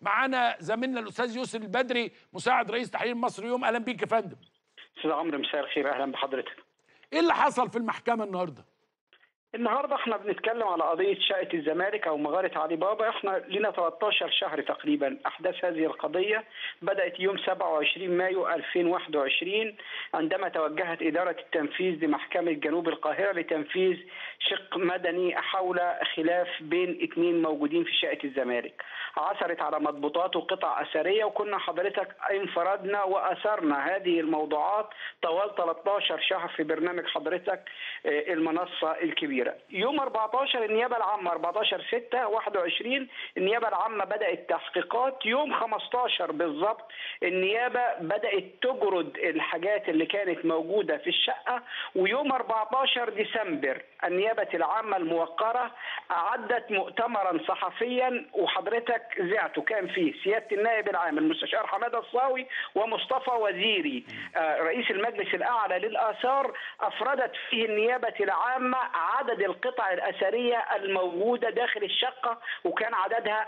معانا زميلنا الاستاذ يوسف البدري مساعد رئيس تحرير مصر يوم اهلا بيك يا فندم استاذ عمرو مساء الخير اهلا بحضرتك ايه اللي حصل في المحكمه النهارده النهارده احنا بنتكلم على قضيه شقه الزمالك او مغاره علي بابا احنا لنا 13 شهر تقريبا احداث هذه القضيه بدات يوم 27 مايو 2021 عندما توجهت اداره التنفيذ لمحكمه جنوب القاهره لتنفيذ شق مدني حول خلاف بين اثنين موجودين في شقه الزمالك عثرت على مضبوطات وقطع اثريه وكنا حضرتك انفردنا واثرنا هذه الموضوعات طوال 13 شهر في برنامج حضرتك المنصه الكبيره كبيره. يوم 14 النيابه العامه 14 6 21 النيابه العامه بدات تحقيقات، يوم 15 بالظبط النيابه بدات تجرد الحاجات اللي كانت موجوده في الشقه، ويوم 14 ديسمبر النيابه العامه الموقره اعدت مؤتمرا صحفيا وحضرتك زعته كان فيه سياده النائب العام المستشار حماده الصاوي ومصطفى وزيري رئيس المجلس الاعلى للاثار افردت فيه النيابه العامه عدد القطع الأثرية الموجودة داخل الشقة وكان عددها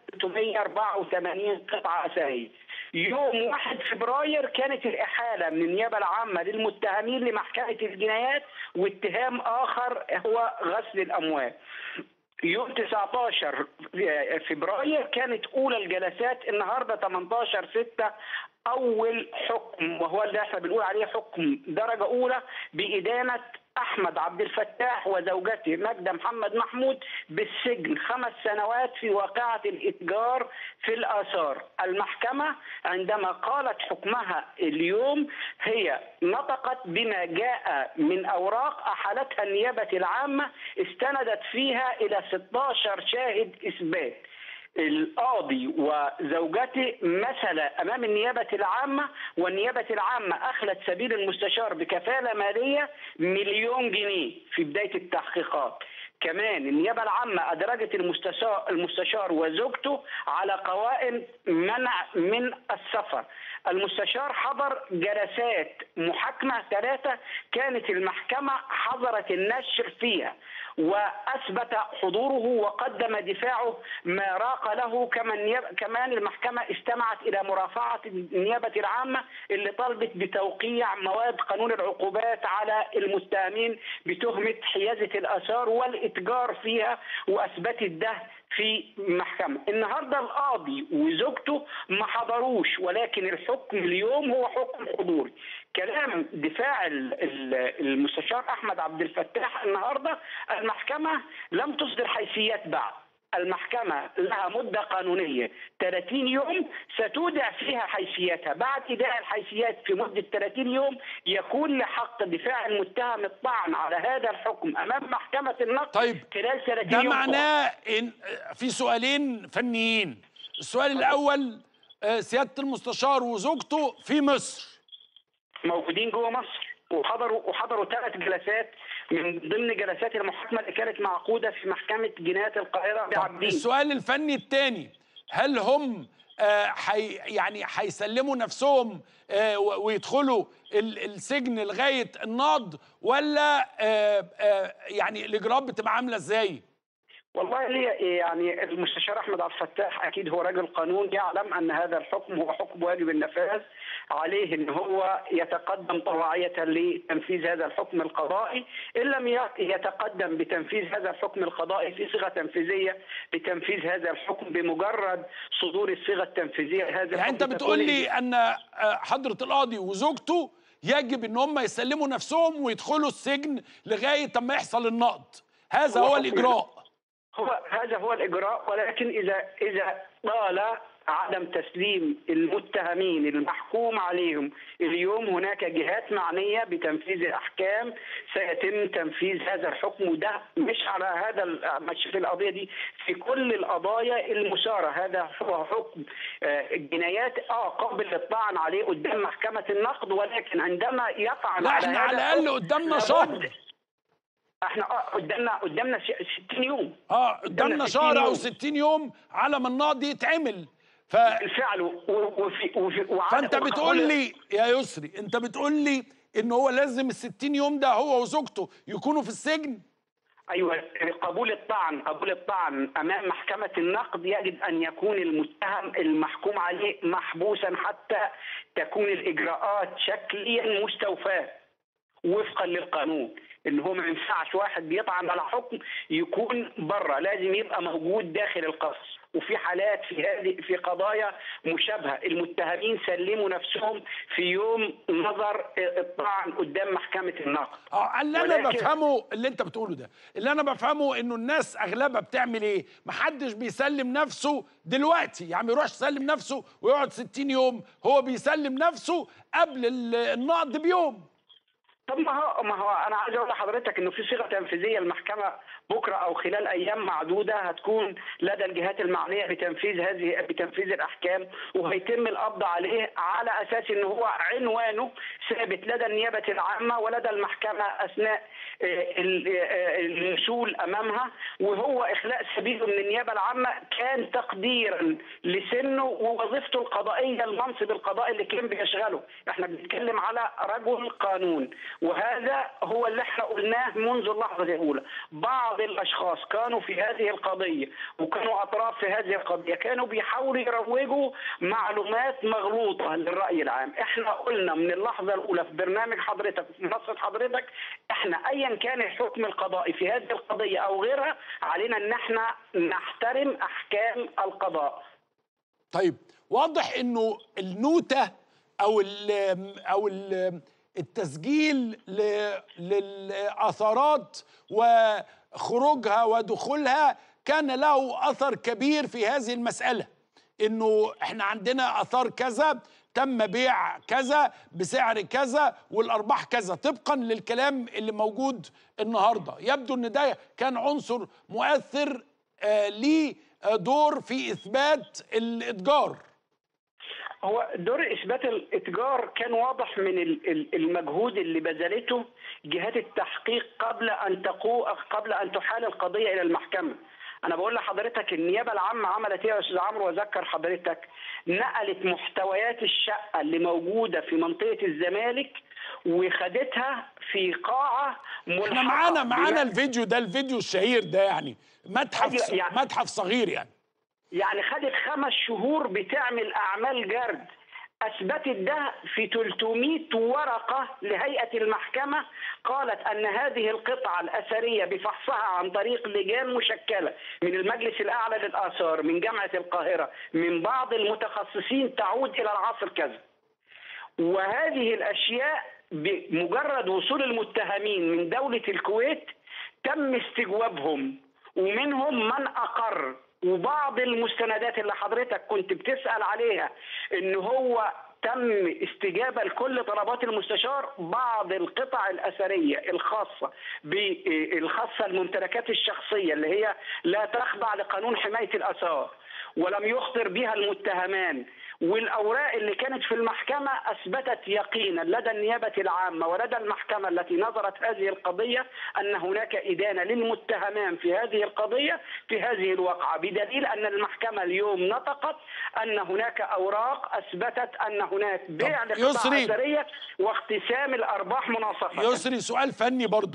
1384 قطعة أثرية يوم 1 فبراير كانت الإحالة من النيابة العامة للمتهمين لمحكمة الجنايات واتهام آخر هو غسل الأموال يوم 19 فبراير كانت اولى الجلسات النهارده 18 6 اول حكم وهو اللي احنا بنقول عليه حكم درجه اولى بادانه احمد عبد الفتاح وزوجته ماجده محمد محمود بالسجن خمس سنوات في واقعه الاتجار في الاثار. المحكمه عندما قالت حكمها اليوم هي نطقت بما جاء من اوراق احالتها النيابه العامه استندت فيها الى 16 شاهد اثبات. القاضي وزوجته مثل امام النيابه العامه والنيابه العامه اخلت سبيل المستشار بكفاله ماليه مليون جنيه في بدايه التحقيقات. كمان النيابه العامه ادرجت المستشار المستشار وزوجته على قوائم منع من السفر. المستشار حضر جلسات محاكمه ثلاثه كانت المحكمه حظرت النشر فيها واثبت حضوره وقدم دفاعه ما راق له كما كمان المحكمه استمعت الى مرافعه النيابه العامه اللي طلبت بتوقيع مواد قانون العقوبات على المتهمين بتهمه حيازه الاثار والاتجار فيها واثبتت ده في محكمة النهاردة القاضي وزوجته ما حضروش ولكن الحكم اليوم هو حكم حضوري كلام دفاع المستشار أحمد عبد الفتاح النهاردة المحكمة لم تصدر حيثيات بعد المحكمة لها مدة قانونية 30 يوم ستودع فيها حيثياتها بعد إداء الحيثيات في مدة 30 يوم يكون لحق دفاع المتهم الطعن على هذا الحكم أمام محكمة النقد طيب خلال 30 ده يوم معناه إن في سؤالين فنيين السؤال الأول سيادة المستشار وزوجته في مصر موجودين جوه مصر وحضروا وحضروا ثلاث جلسات من ضمن جلسات المحاكمه اللي كانت معقوده في محكمه جنايات القاهره بعبدين السؤال الفني الثاني هل هم آه حي يعني هيسلموا نفسهم آه ويدخلوا السجن لغايه النقض ولا آه يعني الاجراءات بتبقى عامله ازاي؟ والله لي يعني المستشار احمد عبد الفتاح اكيد هو راجل قانون يعلم ان هذا الحكم هو حكم واجب النفاذ عليه ان هو يتقدم طواعيه لتنفيذ هذا الحكم القضائي ان لم يتقدم بتنفيذ هذا الحكم القضائي في صيغه تنفيذيه لتنفيذ هذا الحكم بمجرد صدور الصيغه التنفيذيه هذا يعني انت بتقول لي ان حضره القاضي وزوجته يجب ان هم يسلموا نفسهم ويدخلوا السجن لغايه اما يحصل النقض هذا هو, هو الاجراء هو هذا هو الاجراء ولكن اذا اذا طال عدم تسليم المتهمين المحكوم عليهم اليوم هناك جهات معنيه بتنفيذ الاحكام سيتم تنفيذ هذا الحكم وده مش على هذا مش في القضيه دي في كل القضايا المثاره هذا هو حكم الجنايات اه قابل للطعن عليه قدام محكمه النقد ولكن عندما يطعن لا على احنا على هذا الاقل قدامنا شهر احنا اه قدامنا قدامنا 60 يوم اه قدامنا شهر او 60 يوم على ما النقض يتعمل ف بالفعل وفي وفي فانت بتقول لي يا يسري انت بتقول لي ان هو لازم ال 60 يوم ده هو وزوجته يكونوا في السجن ايوه قبول الطعن قبول الطعن امام محكمه النقد يجب ان يكون المتهم المحكوم عليه محبوسا حتى تكون الاجراءات شكليا مستوفاه وفقا للقانون ان هو ما ينفعش واحد بيطعن على حكم يكون بره لازم يبقى موجود داخل القصر وفي حالات في هذه في قضايا مشابهه المتهمين سلموا نفسهم في يوم نظر الطعن قدام محكمه النقد اه اللي انا ولكن- بفهمه اللي انت بتقوله ده اللي انا بفهمه انه الناس اغلبها بتعمل ايه محدش بيسلم نفسه دلوقتي يعني يروح يسلم نفسه ويقعد 60 يوم هو بيسلم نفسه قبل ال- النقد بيوم طب ما هو ما هو انا عايز اقول لحضرتك انه في صيغه تنفيذيه المحكمه بكره او خلال ايام معدوده هتكون لدى الجهات المعنيه بتنفيذ هذه بتنفيذ الاحكام وهيتم القبض عليه على اساس ان هو عنوانه ثابت لدى النيابه العامه ولدى المحكمه اثناء آه، ال- آه، الوصول امامها وهو اخلاء سبيله من النيابه العامه كان تقديرا لسنه ووظيفته القضائيه المنصب القضائي اللي كان بيشغله احنا بنتكلم على رجل قانون وهذا هو اللي احنا قلناه منذ اللحظه الاولى بعض الاشخاص كانوا في هذه القضيه وكانوا اطراف في هذه القضيه كانوا بيحاولوا يروجوا معلومات مغلوطه للراي العام احنا قلنا من اللحظه الاولى في برنامج حضرتك في منصه حضرتك احنا ايا كان الحكم القضائي في هذه القضيه او غيرها علينا ان احنا نحترم احكام القضاء طيب واضح انه النوتة او ال او ال التسجيل ل- للاثارات وخروجها ودخولها كان له اثر كبير في هذه المسألة انه احنا عندنا اثار كذا تم بيع كذا بسعر كذا والارباح كذا طبقا للكلام اللي موجود النهارده يبدو ان ده كان عنصر مؤثر آه ليه آه، دور في اثبات الاتجار هو دور اثبات الاتجار كان واضح من ال- ال- المجهود اللي بذلته جهات التحقيق قبل ان تقو قبل ان تحال القضيه الى المحكمه. انا بقول لحضرتك النيابه العامه عملت ايه يا استاذ عمرو واذكر حضرتك نقلت محتويات الشقه اللي موجوده في منطقه الزمالك وخدتها في قاعه ملحقه احنا معانا معانا بناء- الفيديو ده الفيديو الشهير ده يعني متحف أيوة، يعني- متحف صغير يعني يعني خدت خمس شهور بتعمل اعمال جرد اثبتت ده في 300 ورقه لهيئه المحكمه قالت ان هذه القطعه الاثريه بفحصها عن طريق لجان مشكله من المجلس الاعلى للاثار من جامعه القاهره من بعض المتخصصين تعود الى العصر كذا وهذه الاشياء بمجرد وصول المتهمين من دوله الكويت تم استجوابهم ومنهم من اقر وبعض المستندات اللي حضرتك كنت بتسال عليها ان هو تم استجابه لكل طلبات المستشار بعض القطع الاثريه الخاصه بالخاصه الممتلكات الشخصيه اللي هي لا تخضع لقانون حمايه الاثار ولم يخطر بها المتهمان والاوراق اللي كانت في المحكمه اثبتت يقينا لدى النيابه العامه ولدى المحكمه التي نظرت هذه القضيه ان هناك ادانه للمتهمان في هذه القضيه في هذه الواقعه بدليل ان المحكمه اليوم نطقت ان هناك اوراق اثبتت ان هناك بيع طب لقطع يسري. اثريه واقتسام الارباح مناصفه يسري سؤال فني برضو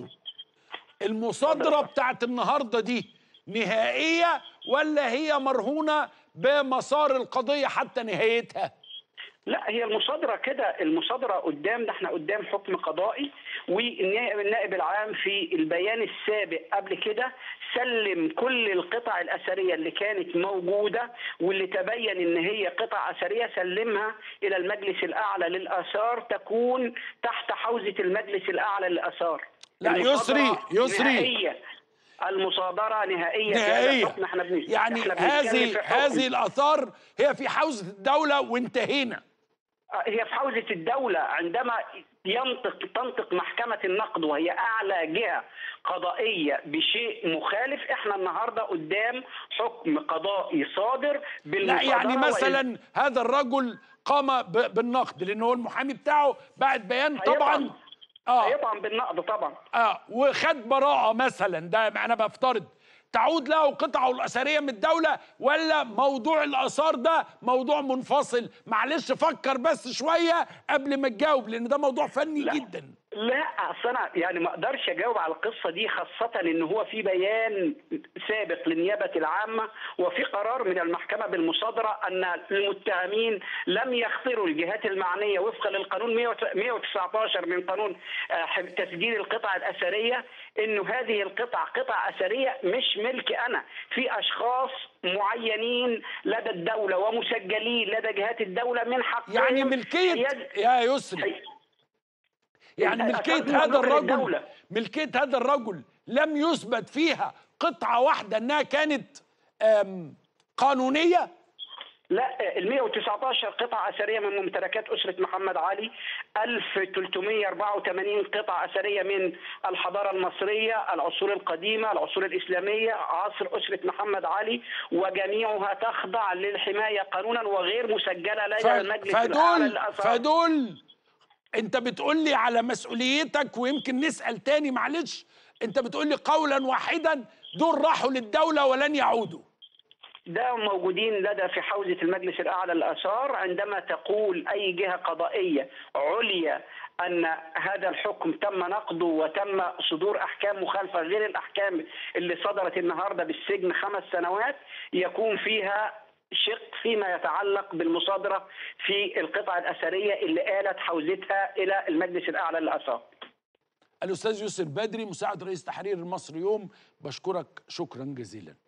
المصادرة بتاعت النهاردة دي نهائية ولا هي مرهونة بمسار القضية حتى نهايتها لا هي المصادرة كده المصادرة قدام ده احنا قدام حكم قضائي والنائب العام في البيان السابق قبل كده سلم كل القطع الأثرية اللي كانت موجودة واللي تبين ان هي قطع أثرية سلمها إلى المجلس الأعلى للآثار تكون تحت حوزة المجلس الأعلى للآثار لا، المصادرة يسري- يسري. نهائية. المصادرة نهائية في هذا نهائية الحكم. احنا بن- يعني احنا بنتكلم هذه في حكم. هذه الآثار هي في حوزة الدولة وانتهينا هي في حوزة الدولة عندما ينطق تنطق محكمة النقد وهي أعلى جهة قضائية بشيء مخالف احنا النهاردة قدام حكم قضائي صادر لا بالمصادرة يعني وإن- مثلا هذا الرجل قام ب- بالنقد لأن هو المحامي بتاعه بعت بيان طبعا هيطعن. اه هيطعن بالنقد طبعا اه وخد براءة مثلا ده انا بفترض تعود له قطعه الأثرية من الدولة ولا موضوع الآثار ده موضوع منفصل معلش فكر بس شوية قبل ما تجاوب لأن ده موضوع فني لا. جدا لا اصل انا يعني ما اقدرش اجاوب على القصه دي خاصه ان هو في بيان سابق للنيابه العامه وفي قرار من المحكمه بالمصادره ان المتهمين لم يخطروا الجهات المعنيه وفقا للقانون 119 من قانون آه، تسجيل القطع الاثريه انه هذه القطع قطع اثريه مش ملك انا في اشخاص معينين لدى الدوله ومسجلين لدى جهات الدوله من حقهم يعني ملكيه حياد- يا يسري يعني ملكيه أساساً هذا مملوك الرجل للدولة. ملكيه هذا الرجل لم يثبت فيها قطعه واحده انها كانت آم، قانونيه لا ال 119 قطعة أثرية من ممتلكات أسرة محمد علي 1384 قطعة أثرية من الحضارة المصرية العصور القديمة العصور الإسلامية عصر أسرة محمد علي وجميعها تخضع للحماية قانونا وغير مسجلة لدى ف- المجلس الأعلى فدول للآثار فدول انت بتقول لي على مسؤوليتك ويمكن نسال تاني معلش انت بتقول لي قولا واحدا دول راحوا للدوله ولن يعودوا ده موجودين لدى في حوزة المجلس الأعلى للآثار عندما تقول أي جهة قضائية عليا أن هذا الحكم تم نقضه وتم صدور أحكام مخالفة غير الأحكام اللي صدرت النهاردة بالسجن خمس سنوات يكون فيها شق فيما يتعلق بالمصادرة في القطع الأثرية اللي آلت حوزتها إلى المجلس الأعلى للآثار الاستاذ يوسف بدري مساعد رئيس تحرير المصري يوم بشكرك شكرا جزيلا